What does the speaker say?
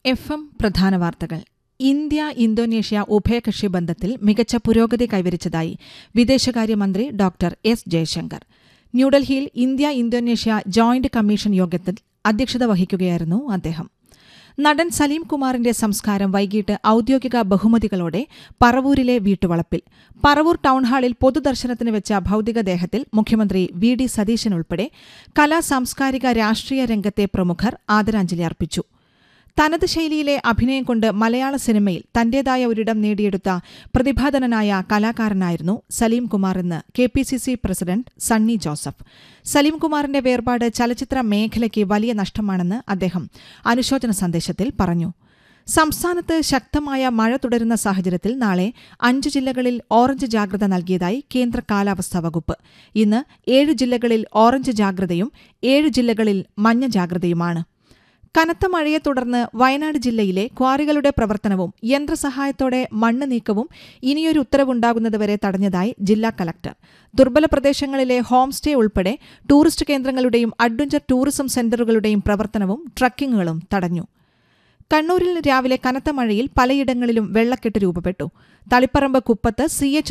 F M പ്രധാന വാർത്തകൾ India Indonesia ഉഭയകക്ഷി ബന്ധത്തിൽ മികച്ച പുരോഗതി കൈവരിച്ചതായി വിദേശകാര്യമന്ത്രി ഡോക്ടർ എസ് ജയശങ്കർ ന്യൂഡൽഹിയിൽ ഇന്ത്യ ഇന്തോനേഷ്യ ജോയിന്റ് കമ്മീഷൻ യോഗത്തിൽ അധ്യക്ഷത വഹിക്കുകയായിരുന്നു അദ്ദേഹം നടൻ സലീം കുമാറിന്റെ സംസ്കാരം വൈകിട്ട് ഔദ്യോഗിക ബഹുമതികളോടെ പറവൂരിലെ വീട്ടുവളപ്പിൽ പറവൂർ ടൗൺഹാളിൽ പൊതുദർശനത്തിന് വെച്ച ഭൌതികദേഹത്തിൽ മുഖ്യമന്ത്രി വി ഡി സതീശൻ ഉൾപ്പെടെ കലാ സാംസ്കാരിക രാഷ്ട്രീയ രംഗത്തെ പ്രമുഖർ ആദരാഞ്ജലി അർപ്പിച്ചു തനത് ശൈലിയിലെ അഭിനയം കൊണ്ട് മലയാള സിനിമയിൽ തന്റേതായ ഒരിടം നേടിയെടുത്ത പ്രതിഭാധനനായ കലാകാരനായിരുന്നു സലീം കുമാർ എന്ന് K P C C president Sunny Joseph Salim കുമാറിന്റെ വേർപാട് ചലച്ചിത്ര മേഖലയ്ക്ക് വലിയ നഷ്ടമാണെന്ന് അദ്ദേഹം അനുശോചന സന്ദേശത്തിൽ പറഞ്ഞു സംസ്ഥാനത്ത് ശക്തമായ മഴ തുടരുന്ന സാഹചര്യത്തിൽ നാളെ അഞ്ച് ജില്ലകളിൽ ഓറഞ്ച് ജാഗ്രത നൽകിയതായി കേന്ദ്ര കാലാവസ്ഥാ വകുപ്പ് ഇന്ന് ഏഴ് ജില്ലകളിൽ ഓറഞ്ച് ജാഗ്രതയും ഏഴ് ജില്ലകളിൽ മഞ്ഞ ജാഗ്രതയുമാണ് കനത്ത മഴയെ തുടർന്ന് വയനാട് ജില്ലയിലെ ക്വാറികളുടെ പ്രവർത്തനവും യന്ത്രസഹായത്തോടെ മണ്ണ് നീക്കവും ഇനിയൊരു ഉത്തരവുണ്ടാകുന്നതുവരെ തടഞ്ഞതായി ജില്ലാ കലക്ടർ ദുർബല പ്രദേശങ്ങളിലെ ഹോം സ്റ്റേ ഉൾപ്പെടെ ടൂറിസ്റ്റ് കേന്ദ്രങ്ങളുടെയും അഡ്വഞ്ചർ ടൂറിസം സെന്ററുകളുടെയും പ്രവർത്തനവും ട്രക്കിങ്ങുകളും തടഞ്ഞു കണ്ണൂരിൽ രാവിലെ കനത്ത മഴയിൽ പലയിടങ്ങളിലും വെള്ളക്കെട്ട് രൂപപ്പെട്ടു തളിപ്പറമ്പ് കുപ്പത്ത് സി എച്ച്